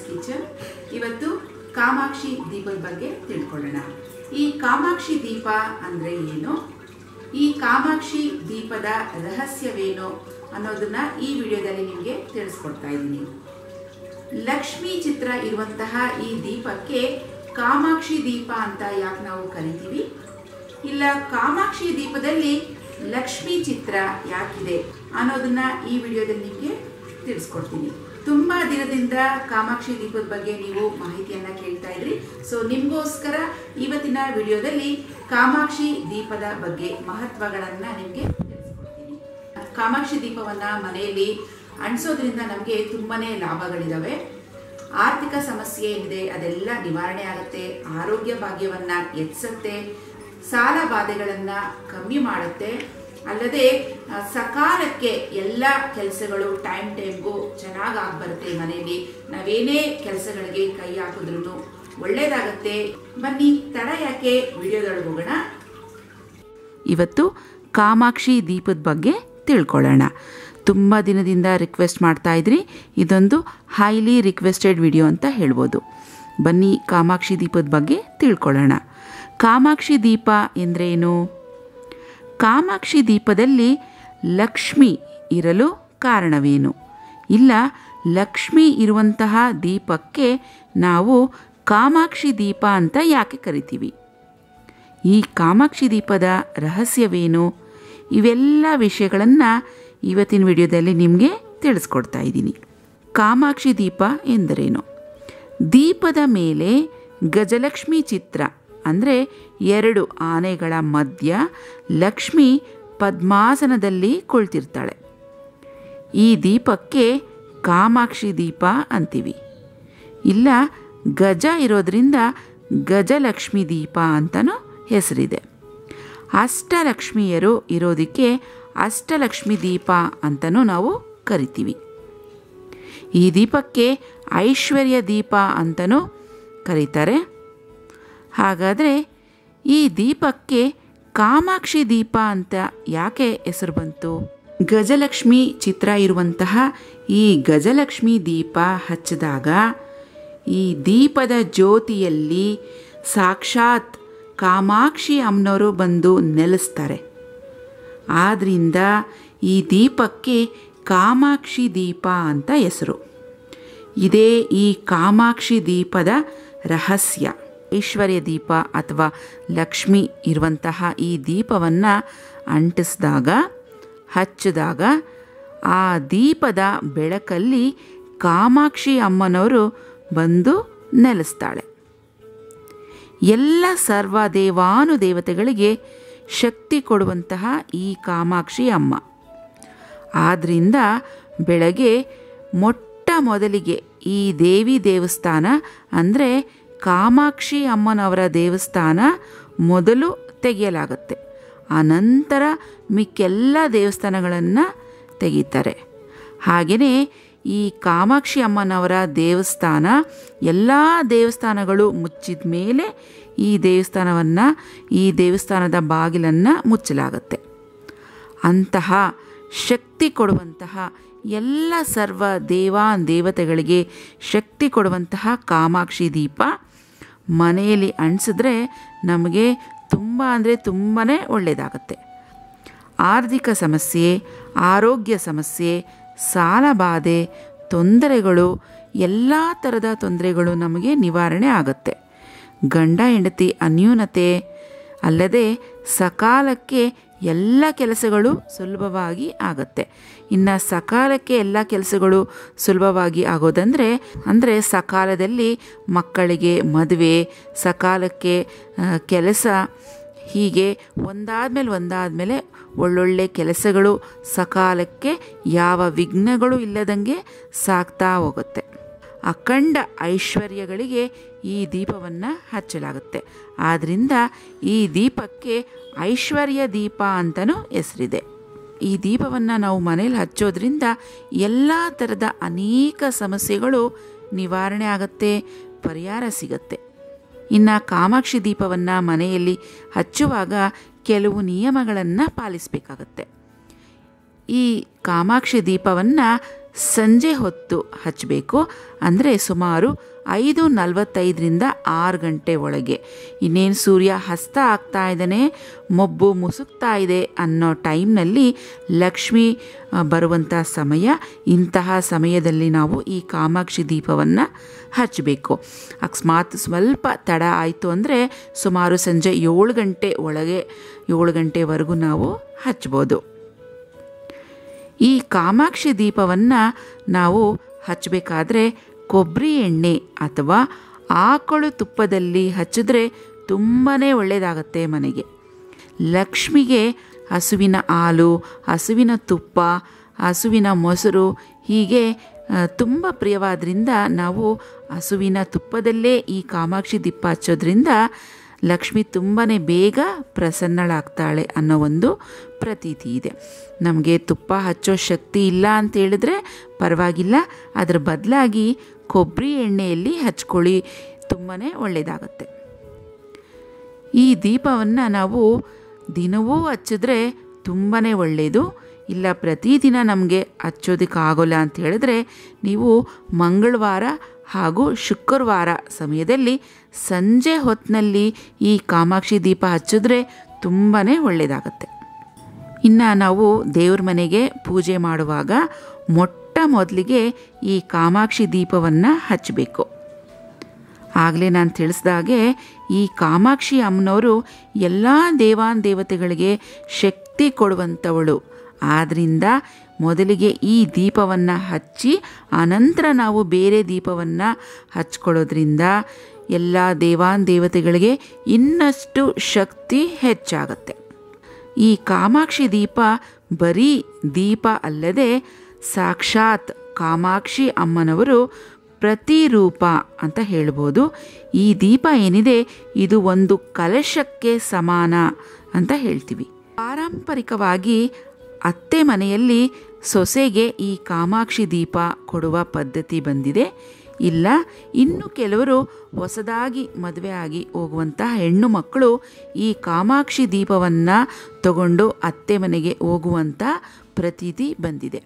kitchen ಇವತ್ತು ಕಾಮಾಕ್ಷಿ ದೀಪದ ಬಗ್ಗೆ ತಿಳ್ಕೊಳ್ಳೋಣ ಈ ಕಾಮಾಕ್ಷಿ ದೀಪ ಅಂದರೆ ಏನು ಈ ಕಾಮಾಕ್ಷಿ ದೀಪದ ರಹಸ್ಯವೇನು ಅನ್ನೋದನ್ನ ಈ ವಿಡಿಯೋದಲ್ಲಿ ನಿಮಗೆ ತಿಳಿಸ್ಕೊಡ್ತಾ ಇದ್ದೀನಿ ಲಕ್ಷ್ಮಿ ಚಿತ್ರ ಇರುವಂತಹ ಈ ದೀಪಕ್ಕೆ ಕಾಮಾಕ್ಷಿ ದೀಪ ಅಂತ ಯಾಕೆ ನಾವು ಕರಿತೀವಿ ಇಲ್ಲ ಕಾಮಾಕ್ಷಿ ದೀಪದಲ್ಲಿ ಲಕ್ಷ್ಮಿ ಚಿತ್ರ ಯಾಕಿದೆ ಅನ್ನೋದನ್ನ ಈ ವಿಡಿಯೋದಲ್ಲಿ ನಿಮಗೆ ತಿಳಿಸ್ಕೊಡ್ತೀನಿ ತುಂಬ ದಿನದಿಂದ ಕಾಮಾಕ್ಷಿ ದೀಪದ ಬಗ್ಗೆ ನೀವು ಮಾಹಿತಿಯನ್ನ ಕೇಳ್ತಾ ಇದ್ರಿ ಸೊ ನಿಮಗೋಸ್ಕರ ಇವತ್ತಿನ ವಿಡಿಯೋದಲ್ಲಿ ಕಾಮಾಕ್ಷಿ ದೀಪದ ಬಗ್ಗೆ ಮಹತ್ವಗಳನ್ನ ನಿಮಗೆ ತಿಳಿಸ್ಕೊಡ್ತೀನಿ ಕಾಮಾಕ್ಷಿ ದೀಪವನ್ನ ಮನೆಯಲ್ಲಿ ಅಂಟಿಸೋದ್ರಿಂದ ನಮಗೆ ತುಂಬಾನೇ ಲಾಭಗಳಿದಾವೆ ಆರ್ಥಿಕ ಸಮಸ್ಯೆ ಏನಿದೆ ಅದೆಲ್ಲ ನಿವಾರಣೆ ಆಗುತ್ತೆ ಆರೋಗ್ಯ ಭಾಗ್ಯವನ್ನ ಹೆಚ್ಚಿಸುತ್ತೆ ಸಾಲ ಬಾಧೆಗಳನ್ನ ಕಮ್ಮಿ ಮಾಡುತ್ತೆ ಅಲ್ಲದೆ ಆ, ಸಕಾಲಕ್ಕೆ ಎಲ್ಲ ಕೆಲಸಗಳು ಟೈಮ್ ಟೈಮ್ಗೂ ಚೆನ್ನಾಗಿ ಬರುತ್ತೆ ಮನೆಯಲ್ಲಿ ನಾವೇನೇ ಕೆಲಸಗಳಿಗೆ ಕೈ ಹಾಕಿದ್ರು ಒಳ್ಳೇದಾಗತ್ತೆ ಬನ್ನಿ ತಡ ಯಾಕೆ ವಿಡಿಯೋದೊಳಗೆ ಹೋಗೋಣ ಇವತ್ತು ಕಾಮಾಕ್ಷಿ ದೀಪದ ಬಗ್ಗೆ ತಿಳ್ಕೊಳ್ಳೋಣ ತುಂಬ ದಿನದಿಂದ ರಿಕ್ವೆಸ್ಟ್ ಮಾಡ್ತಾ ಇದ್ರಿ ಇದೊಂದು ಹೈಲಿ ರಿಕ್ವೆಸ್ಟೆಡ್ ವಿಡಿಯೋ ಅಂತ ಹೇಳ್ಬೋದು ಬನ್ನಿ ಕಾಮಾಕ್ಷಿ ದೀಪದ ಬಗ್ಗೆ ತಿಳ್ಕೊಳ್ಳೋಣ ಕಾಮಾಕ್ಷಿ ದೀಪ ಎಂದ್ರೇನು ಕಾಮಾಕ್ಷಿ ದೀಪದಲ್ಲಿ ಲಕ್ಷ್ಮಿ ಇರಲು ಕಾರಣವೇನು ಇಲ್ಲ ಲಕ್ಷ್ಮಿ ಇರುವಂತಹ ದೀಪಕ್ಕೆ ನಾವು ಕಾಮಾಕ್ಷಿ ದೀಪ ಅಂತ ಯಾಕೆ ಕರಿತೀವಿ ಈ ಕಾಮಾಕ್ಷಿ ದೀಪದ ರಹಸ್ಯವೇನು ಇವೆಲ್ಲ ವಿಷಯಗಳನ್ನು ಇವತ್ತಿನ ವಿಡಿಯೋದಲ್ಲಿ ನಿಮಗೆ ತಿಳಿಸ್ಕೊಡ್ತಾ ಇದ್ದೀನಿ ಕಾಮಾಕ್ಷಿ ದೀಪ ಎಂದರೇನು ದೀಪದ ಮೇಲೆ ಗಜಲಕ್ಷ್ಮಿ ಚಿತ್ರ ಅಂದರೆ ಎರಡು ಆನೆಗಳ ಮಧ್ಯ ಲಕ್ಷ್ಮಿ ಪದ್ಮಾಸನದಲ್ಲಿ ಕುಳಿತಿರ್ತಾಳೆ ಈ ದೀಪಕ್ಕೆ ಕಾಮಾಕ್ಷಿ ದೀಪ ಅಂತೀವಿ ಇಲ್ಲ ಗಜ ಇರೋದ್ರಿಂದ ಗಜಲಕ್ಷ್ಮಿ ದೀಪ ಅಂತಲೂ ಹೆಸರಿದೆ ಅಷ್ಟಲಕ್ಷ್ಮಿಯರು ಇರೋದಕ್ಕೆ ಅಷ್ಟಲಕ್ಷ್ಮಿ ದೀಪ ಅಂತಲೂ ನಾವು ಕರಿತೀವಿ ಈ ದೀಪಕ್ಕೆ ಐಶ್ವರ್ಯ ದೀಪ ಅಂತಲೂ ಕರೀತಾರೆ ಹಾಗಾದರೆ ಈ ದೀಪಕ್ಕೆ ಕಾಮಾಕ್ಷಿ ದೀಪ ಅಂತ ಯಾಕೆ ಹೆಸರು ಬಂತು ಗಜಲಕ್ಷ್ಮಿ ಚಿತ್ರ ಇರುವಂತಹ ಈ ಗಜಲಕ್ಷ್ಮಿ ದೀಪ ಹಚ್ಚಿದಾಗ ಈ ದೀಪದ ಜ್ಯೋತಿಯಲ್ಲಿ ಸಾಕ್ಷಾತ್ ಕಾಮಾಕ್ಷಿ ಅಮ್ಮನವರು ಬಂದು ನೆಲೆಸ್ತಾರೆ ಆದ್ದರಿಂದ ಈ ದೀಪಕ್ಕೆ ಕಾಮಾಕ್ಷಿ ದೀಪ ಅಂತ ಹೆಸರು ಇದೇ ಈ ಕಾಮಾಕ್ಷಿ ದೀಪದ ರಹಸ್ಯ ಐಶ್ವರ್ಯ ದೀಪ ಅಥವಾ ಲಕ್ಷ್ಮಿ ಇರುವಂತಹ ಈ ದೀಪವನ್ನು ಅಂಟಿಸಿದಾಗ ಹಚ್ಚಿದಾಗ ಆ ದೀಪದ ಬೆಳಕಲ್ಲಿ ಕಾಮಾಕ್ಷಿ ಅಮ್ಮನವರು ಬಂದು ನೆಲೆಸ್ತಾಳೆ ಎಲ್ಲ ಸರ್ವ ದೇವಾನುದೇವತೆಗಳಿಗೆ ಶಕ್ತಿ ಕೊಡುವಂತಹ ಈ ಕಾಮಾಕ್ಷಿ ಅಮ್ಮ ಆದ್ದರಿಂದ ಬೆಳಗ್ಗೆ ಮೊಟ್ಟ ಮೊದಲಿಗೆ ಈ ದೇವಿ ದೇವಸ್ಥಾನ ಅಂದರೆ ಕಾಮಾಕ್ಷಿ ಅಮ್ಮನವರ ದೇವಸ್ಥಾನ ಮೊದಲು ತೆಗೆಯಲಾಗುತ್ತೆ ಆನಂತರ ಮಿಕ್ಕೆಲ್ಲ ದೇವಸ್ಥಾನಗಳನ್ನು ತೆಗಿತಾರೆ ಹಾಗೆಯೇ ಈ ಕಾಮಾಕ್ಷಿ ಅಮ್ಮನವರ ದೇವಸ್ಥಾನ ಎಲ್ಲ ದೇವಸ್ಥಾನಗಳು ಮುಚ್ಚಿದ ಮೇಲೆ ಈ ದೇವಸ್ಥಾನವನ್ನು ಈ ದೇವಸ್ಥಾನದ ಬಾಗಿಲನ್ನು ಮುಚ್ಚಲಾಗುತ್ತೆ ಅಂತಹ ಶಕ್ತಿ ಕೊಡುವಂತಹ ಎಲ್ಲ ಸರ್ವ ದೇವಾ ದೇವತೆಗಳಿಗೆ ಶಕ್ತಿ ಕೊಡುವಂತಹ ಕಾಮಾಕ್ಷಿ ದೀಪ ಮನೆಯಲ್ಲಿ ಅಂಟಿಸಿದ್ರೆ ನಮಗೆ ತುಂಬ ಅಂದರೆ ತುಂಬಾ ಒಳ್ಳೆಯದಾಗತ್ತೆ ಆರ್ಥಿಕ ಸಮಸ್ಯೆ ಆರೋಗ್ಯ ಸಮಸ್ಯೆ ಸಾಲ ಬಾಧೆ ತೊಂದರೆಗಳು ಎಲ್ಲ ಥರದ ತೊಂದರೆಗಳು ನಮಗೆ ನಿವಾರಣೆ ಆಗುತ್ತೆ ಗಂಡ ಹೆಂಡತಿ ಅನ್ಯೂನತೆ ಅಲ್ಲದೆ ಸಕಾಲಕ್ಕೆ ಎಲ್ಲ ಕೆಲಸಗಳು ಸುಲಭವಾಗಿ ಆಗುತ್ತೆ ಇನ್ನು ಸಕಾಲಕ್ಕೆ ಎಲ್ಲ ಕೆಲಸಗಳು ಸುಲಭವಾಗಿ ಆಗೋದಂದರೆ ಅಂದರೆ ಸಕಾಲದಲ್ಲಿ ಮಕ್ಕಳಿಗೆ ಮದುವೆ ಸಕಾಲಕ್ಕೆ ಆ, ಕೆಲಸ ಹೀಗೆ ಒಂದಾದ್ಮೇಲೆ ಒಂದಾದ್ಮೇಲೆ ಒಳ್ಳೊಳ್ಳೆ ಕೆಲಸಗಳು ಸಕಾಲಕ್ಕೆ ಯಾವ ವಿಘ್ನಗಳು ಇಲ್ಲದಂಗೆ ಸಾಗ್ತಾ ಹೋಗುತ್ತೆ ಅಖಂಡ ಐಶ್ವರ್ಯಗಳಿಗೆ ಈ ದೀಪವನ್ನು ಹಚ್ಚಲಾಗುತ್ತೆ ಆದ್ದರಿಂದ ಈ ದೀಪಕ್ಕೆ ಐಶ್ವರ್ಯ ದೀಪ ಅಂತಲೂ ಹೆಸರಿದೆ ಈ ದೀಪವನ್ನು ನಾವು ಮನೇಲಿ ಹಚ್ಚೋದ್ರಿಂದ ಎಲ್ಲ ಥರದ ಅನೇಕ ಸಮಸ್ಯೆಗಳು ನಿವಾರಣೆ ಆಗುತ್ತೆ ಪರಿಹಾರ ಸಿಗತ್ತೆ ಇನ್ನು ಕಾಮಾಕ್ಷಿ ದೀಪವನ್ನು ಮನೆಯಲ್ಲಿ ಹಚ್ಚುವಾಗ ಕೆಲವು ನಿಯಮಗಳನ್ನು ಪಾಲಿಸಬೇಕಾಗತ್ತೆ ಈ ಕಾಮಾಕ್ಷಿ ದೀಪವನ್ನು ಸಂಜೆ ಹೊತ್ತು ಹಚ್ಚಬೇಕು ಅಂದರೆ ಸುಮಾರು ಐದು ನಲವತ್ತೈದರಿಂದ ಆರು ಗಂಟೆ ಒಳಗೆ ಇನ್ನೇನು ಸೂರ್ಯ ಹಸ್ತ ಆಗ್ತಾ ಇದ್ದಾನೆ ಮೊಬ್ಬು ಮುಸುಕ್ತಾ ಇದೆ ಅನ್ನೋ ಟೈಮ್ನಲ್ಲಿ ಲಕ್ಷ್ಮಿ ಆ, ಬರುವಂಥ ಸಮಯ ಇಂತಹ ಸಮಯದಲ್ಲಿ ನಾವು ಈ ಕಾಮಾಕ್ಷಿ ದೀಪವನ್ನು ಹಚ್ಚಬೇಕು ಅಕಸ್ಮಾತ್ ಸ್ವಲ್ಪ ತಡ ಆಯಿತು ಅಂದರೆ ಸುಮಾರು ಸಂಜೆ ಏಳು ಗಂಟೆ ಒಳಗೆ ಏಳು ಗಂಟೆವರೆಗೂ ನಾವು ಹಚ್ಬೋದು ಈ ಕಾಮಾಕ್ಷಿ ದೀಪವನ್ನು ನಾವು ಹಚ್ಚಬೇಕಾದ್ರೆ ಕೊಬ್ಬರಿ ಎಣ್ಣೆ ಅಥವಾ ಆಕಳು ತುಪ್ಪದಲ್ಲಿ ಹಚ್ಚಿದ್ರೆ ತುಂಬಾ ಒಳ್ಳೆಯದಾಗತ್ತೆ ಮನೆಗೆ ಲಕ್ಷ್ಮಿಗೆ ಹಸುವಿನ ಹಾಲು ಹಸುವಿನ ತುಪ್ಪ ಹಸುವಿನ ಮೊಸರು ಹೀಗೆ ತುಂಬ ಪ್ರಿಯವಾದ್ರಿಂದ ನಾವು ಹಸುವಿನ ತುಪ್ಪದಲ್ಲೇ ಈ ಕಾಮಾಕ್ಷಿ ದೀಪ ಹಚ್ಚೋದ್ರಿಂದ ಲಕ್ಷ್ಮಿ ತುಂಬಾ ಬೇಗ ಪ್ರಸನ್ನಳಾಗ್ತಾಳೆ ಅನ್ನೋ ಒಂದು ಪ್ರತೀತಿ ಇದೆ ನಮಗೆ ತುಪ್ಪ ಹಚ್ಚೋ ಶಕ್ತಿ ಇಲ್ಲ ಅಂತ ಹೇಳಿದ್ರೆ ಪರವಾಗಿಲ್ಲ ಅದರ ಬದಲಾಗಿ ಕೊಬ್ಬರಿ ಎಣ್ಣೆಯಲ್ಲಿ ಹಚ್ಕೊಳ್ಳಿ ತುಂಬಾ ಒಳ್ಳೆಯದಾಗತ್ತೆ ಈ ದೀಪವನ್ನು ನಾವು ದಿನವೂ ಹಚ್ಚಿದ್ರೆ ತುಂಬಾ ಒಳ್ಳೆಯದು ಇಲ್ಲ ಪ್ರತಿದಿನ ನಮಗೆ ಹಚ್ಚೋದಕ್ಕಾಗೋಲ್ಲ ಅಂತ ಹೇಳಿದ್ರೆ ನೀವು ಮಂಗಳವಾರ ಹಾಗೂ ಶುಕ್ರವಾರ ಸಮಯದಲ್ಲಿ ಸಂಜೆ ಹೊತ್ತಿನಲ್ಲಿ ಈ ಕಾಮಾಕ್ಷಿ ದೀಪ ಹಚ್ಚಿದ್ರೆ ತುಂಬಾ ಒಳ್ಳೆಯದಾಗತ್ತೆ ಇನ್ನು ನಾವು ದೇವ್ರ ಮನೆಗೆ ಪೂಜೆ ಮಾಡುವಾಗ ಮೊಟ್ಟ ಮೊದಲಿಗೆ ಈ ಕಾಮಾಕ್ಷಿ ದೀಪವನ್ನು ಹಚ್ಚಬೇಕು ಆಗಲೇ ನಾನು ತಿಳಿಸ್ದಾಗೆ ಈ ಕಾಮಾಕ್ಷಿ ಅಮ್ಮನವರು ಎಲ್ಲ ದೇವಾನ್ ದೇವತೆಗಳಿಗೆ ಶಕ್ತಿ ಕೊಡುವಂಥವಳು ಆದ್ದರಿಂದ ಮೊದಲಿಗೆ ಈ ದೀಪವನ್ನು ಹಚ್ಚಿ ಅನಂತರ ನಾವು ಬೇರೆ ದೀಪವನ್ನು ಹಚ್ಕೊಳ್ಳೋದ್ರಿಂದ ಎಲ್ಲ ದೇವಾನ್ ದೇವತೆಗಳಿಗೆ ಇನ್ನಷ್ಟು ಶಕ್ತಿ ಹೆಚ್ಚಾಗತ್ತೆ ಈ ಕಾಮಾಕ್ಷಿ ದೀಪ ಬರೀ ದೀಪ ಅಲ್ಲದೆ ಸಾಕ್ಷಾತ್ ಕಾಮಾಕ್ಷಿ ಅಮ್ಮನವರು ಪ್ರತಿರೂಪ ಅಂತ ಹೇಳ್ಬೋದು ಈ ದೀಪ ಏನಿದೆ ಇದು ಒಂದು ಕಲಶಕ್ಕೆ ಸಮಾನ ಅಂತ ಹೇಳ್ತೀವಿ ಪಾರಂಪರಿಕವಾಗಿ ಅತ್ತೆ ಮನೆಯಲ್ಲಿ ಸೊಸೆಗೆ ಈ ಕಾಮಾಕ್ಷಿ ದೀಪ ಕೊಡುವ ಪದ್ಧತಿ ಬಂದಿದೆ ಇಲ್ಲ ಇನ್ನು ಕೆಲವರು ಹೊಸದಾಗಿ ಮದುವೆ ಆಗಿ ಹೋಗುವಂತಹ ಹೆಣ್ಣು ಮಕ್ಕಳು ಈ ಕಾಮಾಕ್ಷಿ ದೀಪವನ್ನು ತಗೊಂಡು ಅತ್ತೆ ಮನೆಗೆ ಹೋಗುವಂಥ ಪ್ರತೀತಿ ಬಂದಿದೆ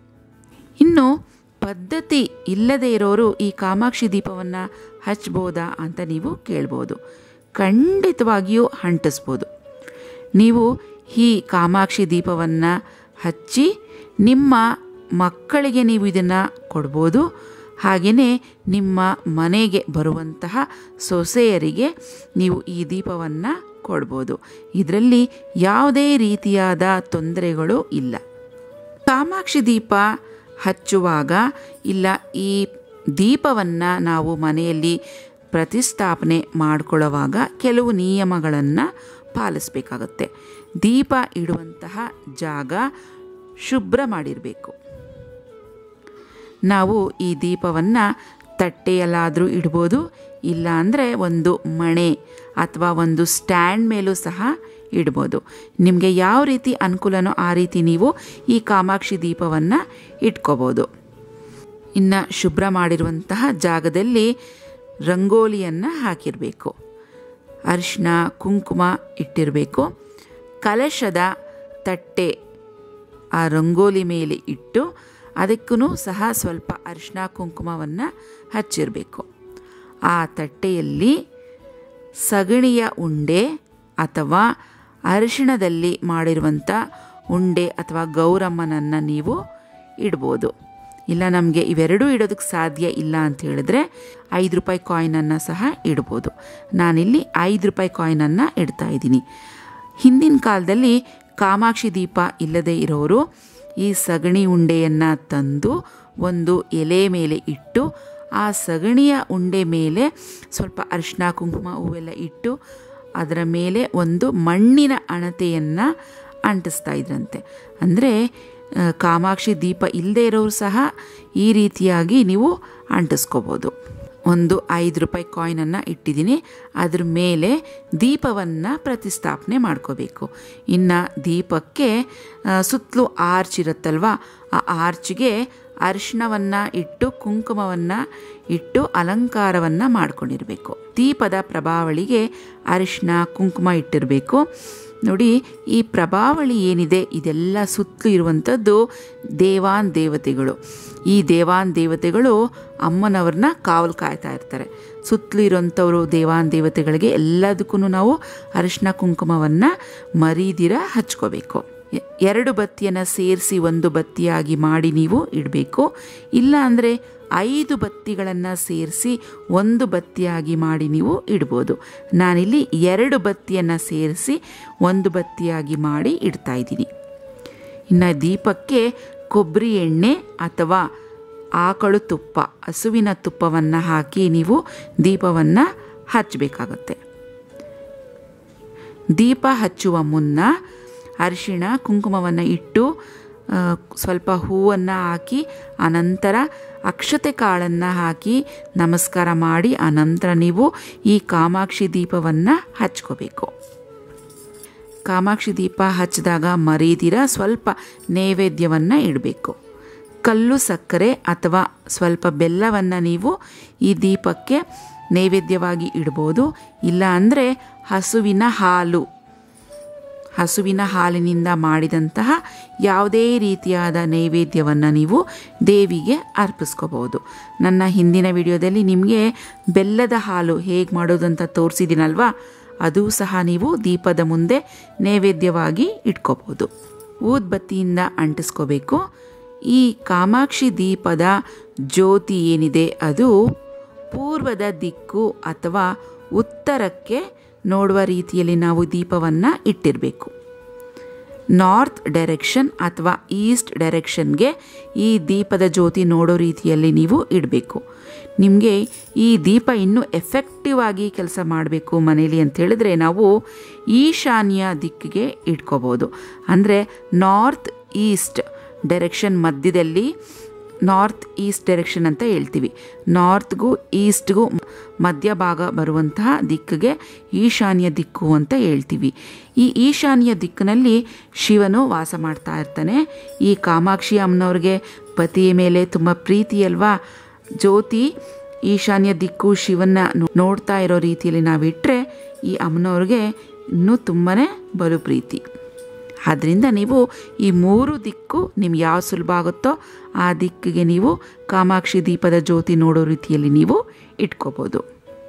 ಇನ್ನು ಪದ್ಧತಿ ಇಲ್ಲದೇ ಇರೋರು ಈ ಕಾಮಾಕ್ಷಿ ದೀಪವನ್ನು ಹಚ್ಬೋದಾ ಅಂತ ನೀವು ಕೇಳ್ಬೋದು ಖಂಡಿತವಾಗಿಯೂ ಅಂಟಿಸ್ಬೋದು ನೀವು ಈ ಕಾಮಾಕ್ಷಿ ದೀಪವನ್ನು ಹಚ್ಚಿ ನಿಮ್ಮ ಮಕ್ಕಳಿಗೆ ನೀವು ಇದನ್ನು ಕೊಡ್ಬೋದು ಹಾಗೆಯೇ ನಿಮ್ಮ ಮನೆಗೆ ಬರುವಂತಹ ಸೊಸೆಯರಿಗೆ ನೀವು ಈ ದೀಪವನ್ನು ಕೊಡ್ಬೋದು ಇದರಲ್ಲಿ ಯಾವುದೇ ರೀತಿಯಾದ ತೊಂದರೆಗಳು ಇಲ್ಲ ಕಾಮಾಕ್ಷಿ ದೀಪ ಹಚ್ಚುವಾಗ ಇಲ್ಲ ಈ ದೀಪವನ್ನು ನಾವು ಮನೆಯಲ್ಲಿ ಪ್ರತಿಷ್ಠಾಪನೆ ಮಾಡಿಕೊಳ್ಳುವಾಗ ಕೆಲವು ನಿಯಮಗಳನ್ನು ಪಾಲಿಸಬೇಕಾಗತ್ತೆ ದೀಪ ಇಡುವಂತಹ ಜಾಗ ಶುಭ್ರ ಮಾಡಿರಬೇಕು ನಾವು ಈ ದೀಪವನ್ನು ತಟ್ಟೆಯಲ್ಲಾದರೂ ಇಡ್ಬೋದು ಇಲ್ಲ ಅಂದರೆ ಒಂದು ಮಣೆ ಅಥವಾ ಒಂದು ಸ್ಟ್ಯಾಂಡ್ ಮೇಲೂ ಸಹ ಇಡ್ಬೋದು ನಿಮಗೆ ಯಾವ ರೀತಿ ಅನುಕೂಲನೋ ಆ ರೀತಿ ನೀವು ಈ ಕಾಮಾಕ್ಷಿ ದೀಪವನ್ನು ಇಟ್ಕೋಬೋದು ಇನ್ನು ಶುಭ್ರ ಮಾಡಿರುವಂತಹ ಜಾಗದಲ್ಲಿ ರಂಗೋಲಿಯನ್ನು ಹಾಕಿರಬೇಕು ಅರಿಶಿನ ಕುಂಕುಮ ಇಟ್ಟಿರಬೇಕು ಕಲಶದ ತಟ್ಟೆ ಆ ರಂಗೋಲಿ ಮೇಲೆ ಇಟ್ಟು ಅದಕ್ಕೂ ಸಹ ಸ್ವಲ್ಪ ಅರಿಶಿನ ಕುಂಕುಮವನ್ನು ಹಚ್ಚಿರಬೇಕು ಆ ತಟ್ಟೆಯಲ್ಲಿ ಸಗಣಿಯ ಉಂಡೆ ಅಥವಾ ಅರಿಶಿಣದಲ್ಲಿ ಮಾಡಿರುವಂಥ ಉಂಡೆ ಅಥವಾ ಗೌರಮ್ಮನನ್ನು ನೀವು ಇಡ್ಬೋದು ಇಲ್ಲ ನಮಗೆ ಇವೆರಡೂ ಇಡೋದಕ್ಕೆ ಸಾಧ್ಯ ಇಲ್ಲ ಅಂತ ಹೇಳಿದ್ರೆ ಐದು ರೂಪಾಯಿ ಕಾಯಿನನ್ನು ಸಹ ಇಡ್ಬೋದು ನಾನಿಲ್ಲಿ ಐದು ರೂಪಾಯಿ ಕಾಯಿನನ್ನು ಇಡ್ತಾ ಇದ್ದೀನಿ ಹಿಂದಿನ ಕಾಲದಲ್ಲಿ ಕಾಮಾಕ್ಷಿ ದೀಪ ಇಲ್ಲದೆ ಇರೋರು ಈ ಸಗಣಿ ಉಂಡೆಯನ್ನು ತಂದು ಒಂದು ಎಲೆ ಮೇಲೆ ಇಟ್ಟು ಆ ಸಗಣಿಯ ಉಂಡೆ ಮೇಲೆ ಸ್ವಲ್ಪ ಅರಿಶಿನ ಕುಂಕುಮ ಹೂವೆಲ್ಲ ಇಟ್ಟು ಅದರ ಮೇಲೆ ಒಂದು ಮಣ್ಣಿನ ಅಣತೆಯನ್ನು ಅಂಟಿಸ್ತಾ ಇದ್ರಂತೆ ಅಂದರೆ ಕಾಮಾಕ್ಷಿ ದೀಪ ಇಲ್ಲದೆ ಇರೋರು ಸಹ ಈ ರೀತಿಯಾಗಿ ನೀವು ಅಂಟಿಸ್ಕೋಬೋದು ಒಂದು ಐದು ರೂಪಾಯಿ ಕಾಯಿನನ್ನು ಇಟ್ಟಿದ್ದೀನಿ ಅದ್ರ ಮೇಲೆ ದೀಪವನ್ನು ಪ್ರತಿಷ್ಠಾಪನೆ ಮಾಡ್ಕೋಬೇಕು ಇನ್ನು ದೀಪಕ್ಕೆ ಸುತ್ತಲೂ ಆರ್ಚ್ ಇರುತ್ತಲ್ವ ಆ ಆರ್ಚ್ಗೆ ಅರಿಶಿಣವನ್ನು ಇಟ್ಟು ಕುಂಕುಮವನ್ನು ಇಟ್ಟು ಅಲಂಕಾರವನ್ನು ಮಾಡ್ಕೊಂಡಿರಬೇಕು ದೀಪದ ಪ್ರಭಾವಳಿಗೆ ಅರಿಶಿನ ಕುಂಕುಮ ಇಟ್ಟಿರಬೇಕು ನೋಡಿ ಈ ಪ್ರಭಾವಳಿ ಏನಿದೆ ಇದೆಲ್ಲ ಸುತ್ತಲೂ ಇರುವಂಥದ್ದು ದೇವಾನ್ ದೇವತೆಗಳು ಈ ದೇವಾನ್ ದೇವತೆಗಳು ಅಮ್ಮನವ್ರನ್ನ ಕಾವಲು ಕಾಯ್ತಾ ಇರ್ತಾರೆ ಸುತ್ತಲೂ ಇರೋಂಥವ್ರು ದೇವಾನ್ ದೇವತೆಗಳಿಗೆ ಎಲ್ಲದಕ್ಕೂ ನಾವು ಅರಿಶಿನ ಕುಂಕುಮವನ್ನು ಮರೀದಿರ ಹಚ್ಕೋಬೇಕು ಎ- ಎರಡು ಬತ್ತಿಯನ್ನು ಸೇರಿಸಿ ಒಂದು ಬತ್ತಿಯಾಗಿ ಮಾಡಿ ನೀವು ಇಡಬೇಕು ಇಲ್ಲ ಅಂದರೆ ಐದು ಬತ್ತಿಗಳನ್ನು ಸೇರಿಸಿ ಒಂದು ಬತ್ತಿಯಾಗಿ ಮಾಡಿ ನೀವು ಇಡ್ಬೋದು ನಾನಿಲ್ಲಿ ಎರಡು ಬತ್ತಿಯನ್ನು ಸೇರಿಸಿ ಒಂದು ಬತ್ತಿಯಾಗಿ ಮಾಡಿ ಇಡ್ತಾ ಇದ್ದೀನಿ ಇನ್ನು ದೀಪಕ್ಕೆ ಕೊಬ್ಬರಿ ಎಣ್ಣೆ ಅಥವಾ ಆಕಳು ತುಪ್ಪ ಹಸುವಿನ ತುಪ್ಪವನ್ನು ಹಾಕಿ ನೀವು ದೀಪವನ್ನು ಹಚ್ಚಬೇಕಾಗತ್ತೆ ದೀಪ ಹಚ್ಚುವ ಮುನ್ನ ಅರಿಶಿಣ ಕುಂಕುಮವನ್ನು ಇಟ್ಟು ಆ, ಸ್ವಲ್ಪ ಹೂವನ್ನು ಹಾಕಿ ಅನಂತರ ಅಕ್ಷತೆ ಕಾಳನ್ನು ಹಾಕಿ ನಮಸ್ಕಾರ ಮಾಡಿ ಅನಂತರ ನೀವು ಈ ಕಾಮಾಕ್ಷಿ ದೀಪವನ್ನು ಹಚ್ಕೋಬೇಕು ಕಾಮಾಕ್ಷಿ ದೀಪ ಹಚ್ಚಿದಾಗ ಮರೀದಿರ ಸ್ವಲ್ಪ ನೈವೇದ್ಯವನ್ನು ಇಡಬೇಕು ಕಲ್ಲು ಸಕ್ಕರೆ ಅಥವಾ ಸ್ವಲ್ಪ ಬೆಲ್ಲವನ್ನು ನೀವು ಈ ದೀಪಕ್ಕೆ ನೈವೇದ್ಯವಾಗಿ ಇಡ್ಬೋದು ಇಲ್ಲ ಅಂದರೆ ಹಸುವಿನ ಹಾಲು ಹಸುವಿನ ಹಾಲಿನಿಂದ ಮಾಡಿದಂತಹ ಯಾವುದೇ ರೀತಿಯಾದ ನೈವೇದ್ಯವನ್ನು ನೀವು ದೇವಿಗೆ ಅರ್ಪಿಸ್ಕೋಬಹುದು ನನ್ನ ಹಿಂದಿನ ವಿಡಿಯೋದಲ್ಲಿ ನಿಮಗೆ ಬೆಲ್ಲದ ಹಾಲು ಹೇಗೆ ಮಾಡೋದು ಅಂತ ತೋರಿಸಿದ್ದೀನಲ್ವಾ ಅದು ಸಹ ನೀವು ದೀಪದ ಮುಂದೆ ನೈವೇದ್ಯವಾಗಿ ಇಟ್ಕೋಬೋದು ಊದ್ಬತ್ತಿಯಿಂದ ಅಂಟಿಸ್ಕೋಬೇಕು ಈ ಕಾಮಾಕ್ಷಿ ದೀಪದ ಜ್ಯೋತಿ ಏನಿದೆ ಅದು ಪೂರ್ವದ ದಿಕ್ಕು ಅಥವಾ ಉತ್ತರಕ್ಕೆ ನೋಡುವ ರೀತಿಯಲ್ಲಿ ನಾವು ದೀಪವನ್ನು ಇಟ್ಟಿರಬೇಕು ನಾರ್ತ್ ಡೈರೆಕ್ಷನ್ ಅಥವಾ ಈಸ್ಟ್ ಡೈರೆಕ್ಷನ್ಗೆ ಈ ದೀಪದ ಜ್ಯೋತಿ ನೋಡೋ ರೀತಿಯಲ್ಲಿ ನೀವು ಇಡಬೇಕು ನಿಮಗೆ ಈ ದೀಪ ಇನ್ನೂ ಎಫೆಕ್ಟಿವ್ ಆಗಿ ಕೆಲಸ ಮಾಡಬೇಕು ಮನೇಲಿ ಅಂತ ಹೇಳಿದ್ರೆ ನಾವು ಈಶಾನ್ಯ ದಿಕ್ಕಿಗೆ ಇಟ್ಕೋಬೋದು ಅಂದರೆ ನಾರ್ತ್ ಈಸ್ಟ್ ಡೈರೆಕ್ಷನ್ ಮಧ್ಯದಲ್ಲಿ ನಾರ್ತ್ ಈಸ್ಟ್ ಡೈರೆಕ್ಷನ್ ಅಂತ ಹೇಳ್ತೀವಿ ನಾರ್ತ್ಗೂ ಈಸ್ಟ್ಗೂ ಮಧ್ಯಭಾಗ ಬರುವಂತಹ ದಿಕ್ಕಿಗೆ ಈಶಾನ್ಯ ದಿಕ್ಕು ಅಂತ ಹೇಳ್ತೀವಿ ಈ ಈಶಾನ್ಯ ದಿಕ್ಕಿನಲ್ಲಿ ಶಿವನು ವಾಸ ಮಾಡ್ತಾ ಇರ್ತಾನೆ ಈ ಕಾಮಾಕ್ಷಿ ಅಮ್ಮನವ್ರಿಗೆ ಪತಿಯ ಮೇಲೆ ತುಂಬ ಪ್ರೀತಿ ಅಲ್ವಾ ಜ್ಯೋತಿ ಈಶಾನ್ಯ ದಿಕ್ಕು ಶಿವನ್ನ ನೋ- ನೋಡ್ತಾ ಇರೋ ರೀತಿಯಲ್ಲಿ ನಾವಿಟ್ಟರೆ ಈ ಅಮ್ಮನವ್ರಿಗೆ ಇನ್ನೂ ತುಂಬಾ ಬಲು ಪ್ರೀತಿ ಆದ್ದರಿಂದ ನೀವು ಈ ಮೂರು ದಿಕ್ಕು ನಿಮ್ಗೆ ಯಾವ ಸುಲಭ ಆಗುತ್ತೋ ಆ ದಿಕ್ಕಿಗೆ ನೀವು ಕಾಮಾಕ್ಷಿ ದೀಪದ ಜ್ಯೋತಿ ನೋಡೋ ರೀತಿಯಲ್ಲಿ ನೀವು ಇಟ್ಕೋಬೋದು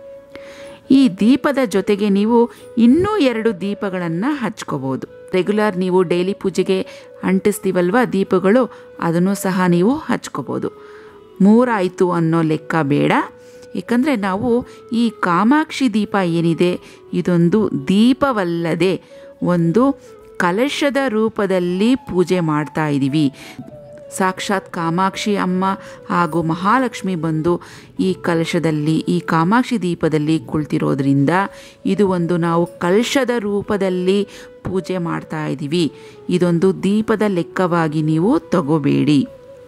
ಈ ದೀಪದ ಜೊತೆಗೆ ನೀವು ಇನ್ನೂ ಎರಡು ದೀಪಗಳನ್ನು ಹಚ್ಕೋಬೋದು ರೆಗ್ಯುಲರ್ ನೀವು ಡೈಲಿ ಪೂಜೆಗೆ ಅಂಟಿಸ್ತೀವಲ್ವ ದೀಪಗಳು ಅದನ್ನು ಸಹ ನೀವು ಹಚ್ಕೋಬೋದು ಮೂರಾಯಿತು ಅನ್ನೋ ಲೆಕ್ಕ ಬೇಡ ಏಕೆಂದರೆ ನಾವು ಈ ಕಾಮಾಕ್ಷಿ ದೀಪ ಏನಿದೆ ಇದೊಂದು ದೀಪವಲ್ಲದೆ ಒಂದು ಕಲಶದ ರೂಪದಲ್ಲಿ ಪೂಜೆ ಮಾಡ್ತಾ ಇದ್ದೀವಿ ಸಾಕ್ಷಾತ್ ಕಾಮಾಕ್ಷಿ ಅಮ್ಮ ಹಾಗೂ ಮಹಾಲಕ್ಷ್ಮಿ ಬಂದು ಈ ಕಲಶದಲ್ಲಿ ಈ ಕಾಮಾಕ್ಷಿ ದೀಪದಲ್ಲಿ ಕುಳಿತಿರೋದ್ರಿಂದ ಇದು ಒಂದು ನಾವು ಕಲಶದ ರೂಪದಲ್ಲಿ ಪೂಜೆ ಮಾಡ್ತಾ ಇದ್ದೀವಿ ಇದೊಂದು ದೀಪದ ಲೆಕ್ಕವಾಗಿ ನೀವು ತಗೋಬೇಡಿ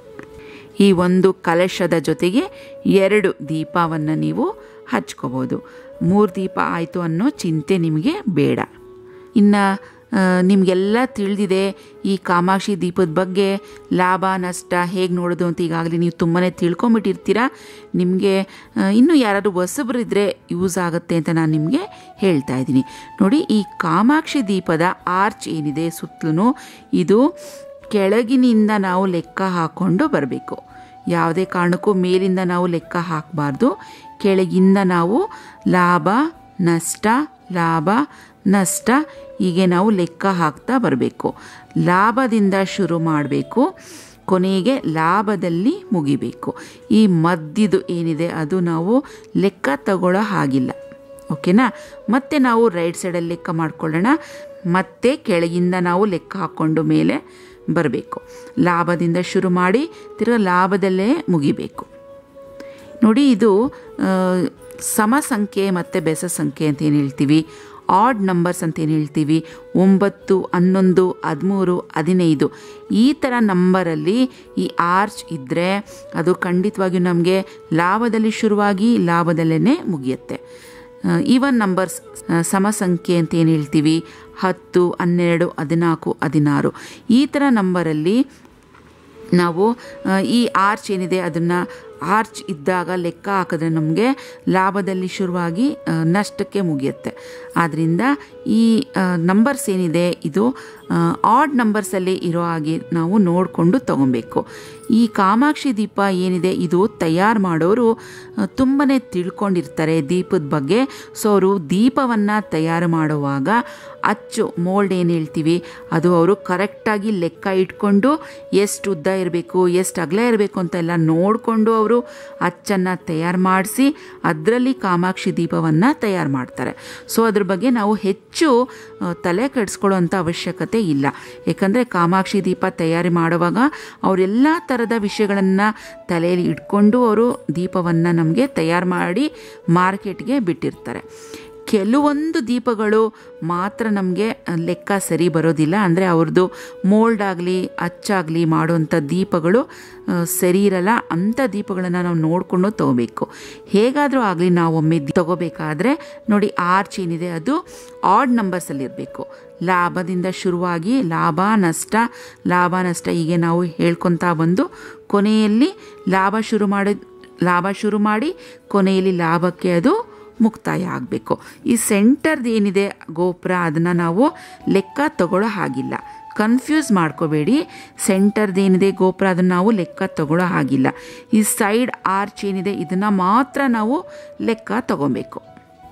ಈ ಒಂದು ಕಲಶದ ಜೊತೆಗೆ ಎರಡು ದೀಪವನ್ನು ನೀವು ಹಚ್ಕೋಬೋದು ಮೂರು ದೀಪ ಆಯಿತು ಅನ್ನೋ ಚಿಂತೆ ನಿಮಗೆ ಬೇಡ ಇನ್ನು ನಿಮಗೆಲ್ಲ ತಿಳಿದಿದೆ ಈ ಕಾಮಾಕ್ಷಿ ದೀಪದ ಬಗ್ಗೆ ಲಾಭ ನಷ್ಟ ಹೇಗೆ ನೋಡೋದು ಅಂತ ಈಗಾಗಲೇ ನೀವು ತುಂಬಾ ತಿಳ್ಕೊಂಬಿಟ್ಟಿರ್ತೀರ ನಿಮಗೆ ಇನ್ನೂ ಯಾರಾದರೂ ಹೊಸಬರಿದ್ದರೆ ಯೂಸ್ ಆಗುತ್ತೆ ಅಂತ ನಾನು ನಿಮಗೆ ಹೇಳ್ತಾ ಇದ್ದೀನಿ ನೋಡಿ ಈ ಕಾಮಾಕ್ಷಿ ದೀಪದ ಆರ್ಚ್ ಏನಿದೆ ಸುತ್ತಲೂ ಇದು ಕೆಳಗಿನಿಂದ ನಾವು ಲೆಕ್ಕ ಹಾಕ್ಕೊಂಡು ಬರಬೇಕು ಯಾವುದೇ ಕಾರಣಕ್ಕೂ ಮೇಲಿಂದ ನಾವು ಲೆಕ್ಕ ಹಾಕಬಾರ್ದು ಕೆಳಗಿಂದ ನಾವು ಲಾಭ ನಷ್ಟ ಲಾಭ ನಷ್ಟ ಹೀಗೆ ನಾವು ಲೆಕ್ಕ ಹಾಕ್ತಾ ಬರಬೇಕು ಲಾಭದಿಂದ ಶುರು ಮಾಡಬೇಕು ಕೊನೆಗೆ ಲಾಭದಲ್ಲಿ ಮುಗಿಬೇಕು ಈ ಮದ್ದಿದು ಏನಿದೆ ಅದು ನಾವು ಲೆಕ್ಕ ತಗೊಳ್ಳೋ ಹಾಗಿಲ್ಲ ಓಕೆನಾ ಮತ್ತೆ ನಾವು ರೈಟ್ ಸೈಡಲ್ಲಿ ಲೆಕ್ಕ ಮಾಡ್ಕೊಳ್ಳೋಣ ಮತ್ತೆ ಕೆಳಗಿಂದ ನಾವು ಲೆಕ್ಕ ಹಾಕ್ಕೊಂಡು ಮೇಲೆ ಬರಬೇಕು ಲಾಭದಿಂದ ಶುರು ಮಾಡಿ ತಿರ್ಗ ಲಾಭದಲ್ಲೇ ಮುಗಿಬೇಕು ನೋಡಿ ಇದು ಆ, ಸಮ ಸಂಖ್ಯೆ ಮತ್ತು ಬೆಸ ಸಂಖ್ಯೆ ಅಂತ ಏನು ಹೇಳ್ತೀವಿ ಆಡ್ ನಂಬರ್ಸ್ ಅಂತ ಏನು ಹೇಳ್ತೀವಿ ಒಂಬತ್ತು ಹನ್ನೊಂದು ಹದಿಮೂರು ಹದಿನೈದು ಈ ಥರ ನಂಬರಲ್ಲಿ ಈ ಆರ್ಚ್ ಇದ್ದರೆ ಅದು ಖಂಡಿತವಾಗಿಯೂ ನಮಗೆ ಲಾಭದಲ್ಲಿ ಶುರುವಾಗಿ ಲಾಭದಲ್ಲೇ ಮುಗಿಯುತ್ತೆ ಈವನ್ ನಂಬರ್ಸ್ ಸಮ ಸಂಖ್ಯೆ ಅಂತ ಏನು ಹೇಳ್ತೀವಿ ಹತ್ತು ಹನ್ನೆರಡು ಹದಿನಾಲ್ಕು ಹದಿನಾರು ಈ ಥರ ನಂಬರಲ್ಲಿ ನಾವು ಆ, ಈ ಆರ್ಚ್ ಏನಿದೆ ಅದನ್ನು ಆರ್ಚ್ ಇದ್ದಾಗ ಲೆಕ್ಕ ಹಾಕಿದ್ರೆ ನಮಗೆ ಲಾಭದಲ್ಲಿ ಶುರುವಾಗಿ ಆ, ನಷ್ಟಕ್ಕೆ ಮುಗಿಯುತ್ತೆ ಆದ್ದರಿಂದ ಈ ನಂಬರ್ಸ್ ಏನಿದೆ ಇದು ಆಡ್ ನಂಬರ್ಸಲ್ಲಿ ಇರೋ ಹಾಗೆ ನಾವು ನೋಡಿಕೊಂಡು ತಗೊಬೇಕು ಈ ಕಾಮಾಕ್ಷಿ ದೀಪ ಏನಿದೆ ಇದು ತಯಾರು ಮಾಡೋರು ತುಂಬಾ ತಿಳ್ಕೊಂಡಿರ್ತಾರೆ ದೀಪದ ಬಗ್ಗೆ ಸೊ ಅವರು ದೀಪವನ್ನು ತಯಾರು ಮಾಡುವಾಗ ಅಚ್ಚು ಮೋಲ್ಡ್ ಏನು ಹೇಳ್ತೀವಿ ಅದು ಅವರು ಕರೆಕ್ಟಾಗಿ ಲೆಕ್ಕ ಇಟ್ಕೊಂಡು ಎಷ್ಟು ಉದ್ದ ಇರಬೇಕು ಎಷ್ಟು ಅಗಲ ಇರಬೇಕು ಅಂತೆಲ್ಲ ನೋಡಿಕೊಂಡು ಅವರು ಅಚ್ಚನ್ನು ತಯಾರು ಮಾಡಿಸಿ ಅದರಲ್ಲಿ ಕಾಮಾಕ್ಷಿ ದೀಪವನ್ನು ತಯಾರು ಮಾಡ್ತಾರೆ ಸೊ ಅದ್ರ ಬಗ್ಗೆ ನಾವು ಹೆಚ್ಚು ಆ, ತಲೆ ಕೆಡಿಸ್ಕೊಳ್ಳೋಂಥ ಅವಶ್ಯಕತೆ ಇಲ್ಲ ಏಕೆಂದರೆ ಕಾಮಾಕ್ಷಿ ದೀಪ ತಯಾರಿ ಮಾಡುವಾಗ ಅವರೆಲ್ಲ ಥರದ ವಿಷಯಗಳನ್ನು ತಲೆಯಲ್ಲಿ ಇಟ್ಕೊಂಡು ಅವರು ದೀಪವನ್ನು ನಮಗೆ ತಯಾರು ಮಾಡಿ ಮಾರ್ಕೆಟ್ಗೆ ಬಿಟ್ಟಿರ್ತಾರೆ ಕೆಲವೊಂದು ದೀಪಗಳು ಮಾತ್ರ ನಮಗೆ ಲೆಕ್ಕ ಸರಿ ಬರೋದಿಲ್ಲ ಅಂದರೆ ಅವ್ರದ್ದು ಮೋಲ್ಡ್ ಆಗಲಿ ಅಚ್ಚಾಗಲಿ ಮಾಡುವಂಥ ದೀಪಗಳು ಆ, ಸರಿ ಇರಲ್ಲ ಅಂಥ ದೀಪಗಳನ್ನು ನಾವು ನೋಡಿಕೊಂಡು ತೊಗೋಬೇಕು ಹೇಗಾದರೂ ಆಗಲಿ ನಾವು ಒಮ್ಮೆ ದಿ- ತಗೋಬೇಕಾದ್ರೆ ನೋಡಿ ಆರ್ಚ್ ಏನಿದೆ ಅದು ಆಡ್ ನಂಬರ್ಸಲ್ಲಿರಬೇಕು ಲಾಭದಿಂದ ಶುರುವಾಗಿ ಲಾಭ ನಷ್ಟ ಲಾಭ ನಷ್ಟ ಹೀಗೆ ನಾವು ಹೇಳ್ಕೊತಾ ಬಂದು ಕೊನೆಯಲ್ಲಿ ಲಾಭ ಶುರು ಮಾಡಿ ಲಾಭ ಶುರು ಮಾಡಿ ಕೊನೆಯಲ್ಲಿ ಲಾಭಕ್ಕೆ ಅದು ಮುಕ್ತಾಯ ಆಗಬೇಕು ಈ ಸೆಂಟರ್ದು ಏನಿದೆ ಗೋಪುರ ಅದನ್ನು ನಾವು ಲೆಕ್ಕ ತಗೊಳ್ಳೋ ಹಾಗಿಲ್ಲ ಕನ್ಫ್ಯೂಸ್ ಮಾಡ್ಕೋಬೇಡಿ ಸೆಂಟರ್ದು ಏನಿದೆ ಗೋಪುರ ಅದನ್ನು ನಾವು ಲೆಕ್ಕ ತಗೊಳ್ಳೋ ಹಾಗಿಲ್ಲ ಈ ಸೈಡ್ ಆರ್ಚ್ ಏನಿದೆ ಇದನ್ನು ಮಾತ್ರ ನಾವು ಲೆಕ್ಕ ತಗೊಬೇಕು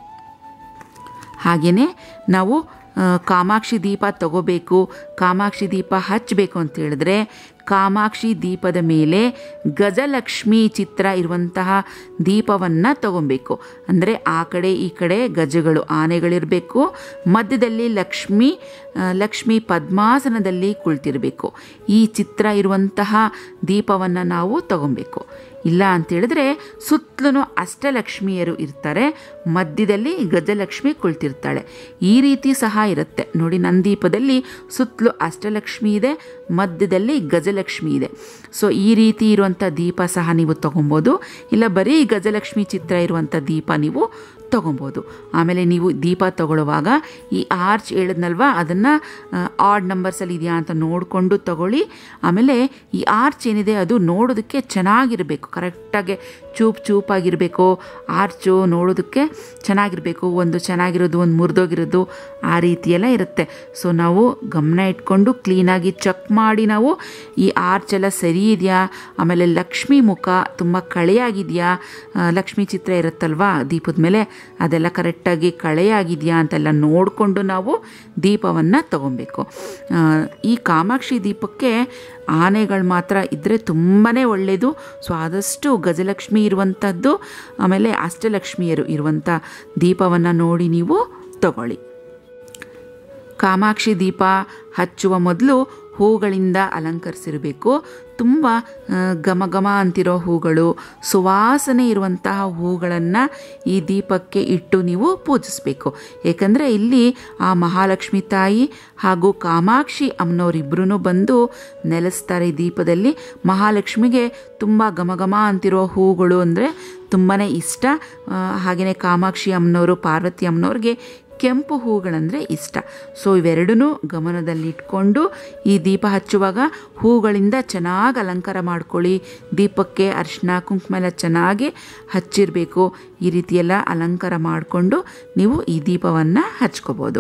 ಹಾಗೆಯೇ ನಾವು ಆ, ಕಾಮಾಕ್ಷಿ ದೀಪ ತಗೋಬೇಕು ಕಾಮಾಕ್ಷಿ ದೀಪ ಹಚ್ಚಬೇಕು ಅಂತ ಹೇಳಿದ್ರೆ ಕಾಮಾಕ್ಷಿ ದೀಪದ ಮೇಲೆ ಗಜಲಕ್ಷ್ಮಿ ಚಿತ್ರ ಇರುವಂತಹ ದೀಪವನ್ನು ತಗೊಬೇಕು ಅಂದರೆ ಆ ಕಡೆ ಈ ಕಡೆ ಗಜಗಳು ಆನೆಗಳಿರಬೇಕು ಮಧ್ಯದಲ್ಲಿ ಲಕ್ಷ್ಮಿ ಆ, ಲಕ್ಷ್ಮಿ ಪದ್ಮಾಸನದಲ್ಲಿ ಕುಳಿತಿರಬೇಕು ಈ ಚಿತ್ರ ಇರುವಂತಹ ದೀಪವನ್ನು ನಾವು ತಗೊಬೇಕು ಇಲ್ಲ ಅಂತೇಳಿದ್ರೆ ಸುತ್ತಲೂ ಅಷ್ಟಲಕ್ಷ್ಮಿಯರು ಇರ್ತಾರೆ ಮಧ್ಯದಲ್ಲಿ ಗಜಲಕ್ಷ್ಮಿ ಕುಳಿತಿರ್ತಾಳೆ ಈ ರೀತಿ ಸಹ ಇರುತ್ತೆ ನೋಡಿ ನನ್ನ ದೀಪದಲ್ಲಿ ಸುತ್ತಲೂ ಅಷ್ಟಲಕ್ಷ್ಮಿ ಇದೆ ಮಧ್ಯದಲ್ಲಿ ಗಜಲಕ್ಷ್ಮಿ ಇದೆ ಸೊ ಈ ರೀತಿ ಇರುವಂಥ ದೀಪ ಸಹ ನೀವು ತಗೊಬೋದು ಇಲ್ಲ ಬರೀ ಗಜಲಕ್ಷ್ಮಿ ಚಿತ್ರ ಇರುವಂಥ ದೀಪ ನೀವು ತಗೊಬೋದು ಆಮೇಲೆ ನೀವು ದೀಪ ತಗೊಳ್ಳುವಾಗ ಈ ಆರ್ಚ್ ಹೇಳಿದ್ನಲ್ವಾ ಅದನ್ನು ಆಡ್ ನಂಬರ್ಸಲ್ಲಿ ಇದೆಯಾ ಅಂತ ನೋಡಿಕೊಂಡು ತಗೊಳ್ಳಿ ಆಮೇಲೆ ಈ ಆರ್ಚ್ ಏನಿದೆ ಅದು ನೋಡೋದಕ್ಕೆ ಚೆನ್ನಾಗಿರಬೇಕು ಕರೆಕ್ಟಾಗಿ ಚೂಪ್ ಚೂಪಾಗಿರಬೇಕು ಆರ್ಚು ನೋಡೋದಕ್ಕೆ ಚೆನ್ನಾಗಿರಬೇಕು ಒಂದು ಚೆನ್ನಾಗಿರೋದು ಒಂದು ಮುರಿದೋಗಿರೋದು ಆ ರೀತಿಯೆಲ್ಲ ಇರುತ್ತೆ ಸೊ ನಾವು ಗಮನ ಇಟ್ಕೊಂಡು ಕ್ಲೀನಾಗಿ ಚೆಕ್ ಮಾಡಿ ನಾವು ಈ ಆರ್ಚ್ ಎಲ್ಲ ಸರಿ ಇದೆಯಾ ಆಮೇಲೆ ಲಕ್ಷ್ಮಿ ಮುಖ ತುಂಬ ಕಳೆಯಾಗಿದೆಯಾ ಆ, ಲಕ್ಷ್ಮಿ ಚಿತ್ರ ಇರುತ್ತಲ್ವಾ ದೀಪದ ಮೇಲೆ ಅದೆಲ್ಲ ಕರೆಕ್ಟಾಗಿ ಕಳೆಯಾಗಿದೆಯಾ ಅಂತೆಲ್ಲ ನೋಡಿಕೊಂಡು ನಾವು ದೀಪವನ್ನು ತಗೊಬೇಕು ಆ, ಈ ಕಾಮಾಕ್ಷಿ ದೀಪಕ್ಕೆ ಆನೆಗಳು ಮಾತ್ರ ಇದ್ದರೆ ತುಂಬಾ ಒಳ್ಳೆಯದು ಸೊ ಆದಷ್ಟು ಗಜಲಕ್ಷ್ಮಿ ಇರುವಂಥದ್ದು ಆಮೇಲೆ ಅಷ್ಟಲಕ್ಷ್ಮಿಯರು ಇರುವಂಥ ದೀಪವನ್ನು ನೋಡಿ ನೀವು ತಗೊಳ್ಳಿ ಕಾಮಾಕ್ಷಿ ದೀಪ ಹಚ್ಚುವ ಮೊದಲು ಹೂಗಳಿಂದ ಅಲಂಕರಿಸಿರಬೇಕು ತುಂಬ ಆ, ಘಮ ಘಮ ಅಂತಿರೋ ಹೂಗಳು ಸುವಾಸನೆ ಇರುವಂತಹ ಹೂಗಳನ್ನು ಈ ದೀಪಕ್ಕೆ ಇಟ್ಟು ನೀವು ಪೂಜಿಸಬೇಕು ಏಕೆಂದರೆ ಇಲ್ಲಿ ಆ ಮಹಾಲಕ್ಷ್ಮಿ ತಾಯಿ ಹಾಗೂ ಕಾಮಾಕ್ಷಿ ಅಮ್ಮನವರಿಬ್ಬರೂ ಬಂದು ನೆಲೆಸ್ತಾರೆ ಈ ದೀಪದಲ್ಲಿ ಮಹಾಲಕ್ಷ್ಮಿಗೆ ತುಂಬ ಘಮ ಘಮ ಅಂತಿರೋ ಹೂಗಳು ಅಂದರೆ ತುಂಬಾ ಇಷ್ಟ ಹಾಗೆಯೇ ಕಾಮಾಕ್ಷಿ ಅಮ್ಮನವರು ಪಾರ್ವತಿ ಅಮ್ಮನವ್ರಿಗೆ ಕೆಂಪು ಹೂಗಳಂದರೆ ಇಷ್ಟ ಸೊ ಇವೆರಡನ್ನೂ ಗಮನದಲ್ಲಿಟ್ಕೊಂಡು ಈ ದೀಪ ಹಚ್ಚುವಾಗ ಹೂಗಳಿಂದ ಚೆನ್ನಾಗಿ ಅಲಂಕಾರ ಮಾಡ್ಕೊಳ್ಳಿ ದೀಪಕ್ಕೆ ಅರಿಶಿನ ಕುಂಕುಮ ಎಲ್ಲ ಚೆನ್ನಾಗಿ ಹಚ್ಚಿರಬೇಕು ಈ ರೀತಿಯೆಲ್ಲ ಅಲಂಕಾರ ಮಾಡಿಕೊಂಡು ನೀವು ಈ ದೀಪವನ್ನು ಹಚ್ಕೋಬೋದು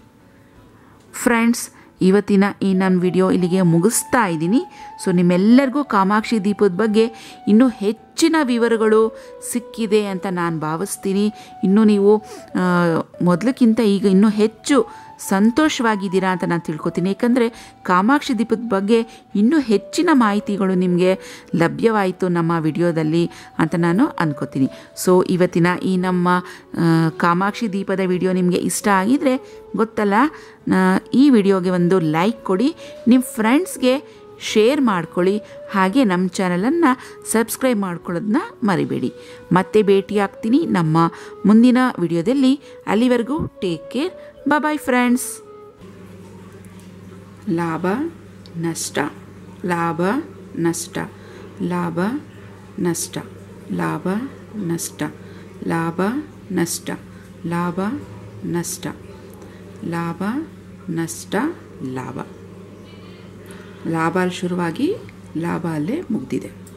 ಫ್ರೆಂಡ್ಸ್ ಇವತ್ತಿನ ಈ ನನ್ನ ವಿಡಿಯೋ ಇಲ್ಲಿಗೆ ಮುಗಿಸ್ತಾ ಇದ್ದೀನಿ ಸೊ ನಿಮ್ಮೆಲ್ಲರಿಗೂ ಕಾಮಾಕ್ಷಿ ದೀಪದ ಬಗ್ಗೆ ಇನ್ನೂ ಹೆಚ್ಚಿನ ವಿವರಗಳು ಸಿಕ್ಕಿದೆ ಅಂತ ನಾನು ಭಾವಿಸ್ತೀನಿ ಇನ್ನೂ ನೀವು ಆ, ಮೊದಲಕ್ಕಿಂತ ಈಗ ಇನ್ನೂ ಹೆಚ್ಚು ಸಂತೋಷವಾಗಿದ್ದೀರಾ ಅಂತ ನಾನು ತಿಳ್ಕೊತೀನಿ ಏಕೆಂದರೆ ಕಾಮಾಕ್ಷಿ ದೀಪದ ಬಗ್ಗೆ ಇನ್ನೂ ಹೆಚ್ಚಿನ ಮಾಹಿತಿಗಳು ನಿಮಗೆ ಲಭ್ಯವಾಯಿತು ನಮ್ಮ ವಿಡಿಯೋದಲ್ಲಿ ಅಂತ ನಾನು ಅನ್ಕೋತೀನಿ ಸೊ ಇವತ್ತಿನ ಈ ನಮ್ಮ ಆ, ಕಾಮಾಕ್ಷಿ ದೀಪದ ವಿಡಿಯೋ ನಿಮಗೆ ಇಷ್ಟ ಆಗಿದರೆ ಗೊತ್ತಲ್ಲ ನಾ- ಈ ವಿಡಿಯೋಗೆ ಒಂದು ಲೈಕ್ ಕೊಡಿ ನಿಮ್ಮ ಫ್ರೆಂಡ್ಸ್ಗೆ ಶೇರ್ ಮಾಡ್ಕೊಳ್ಳಿ ಹಾಗೆ ನಮ್ಮ ಚಾನಲನ್ನು ಸಬ್ಸ್ಕ್ರೈಬ್ ಮಾಡ್ಕೊಳ್ಳೋದನ್ನ ಮರಿಬೇಡಿ ಮತ್ತೆ ಭೇಟಿ ಆಗ್ತೀನಿ ನಮ್ಮ ಮುಂದಿನ ವಿಡಿಯೋದಲ್ಲಿ ಅಲ್ಲಿವರೆಗೂ ಟೇಕ್ ಕೇರ್ ಬಾಯ್ ಫ್ರೆಂಡ್ಸ್ ಲಾಭ ನಷ್ಟ ಲಾಭ ನಷ್ಟ ಲಾಭ ನಷ್ಟ ಲಾಭ ನಷ್ಟ ಲಾಭ ನಷ್ಟ ಲಾಭ ನಷ್ಟ ಲಾಭ ನಷ್ಟ ಲಾಭ ಲಾಭ ಅಲ್ಲಿ ಶುರುವಾಗಿ ಲಾಭ ಅಲ್ಲೇ ಮುಗ್ದಿದೆ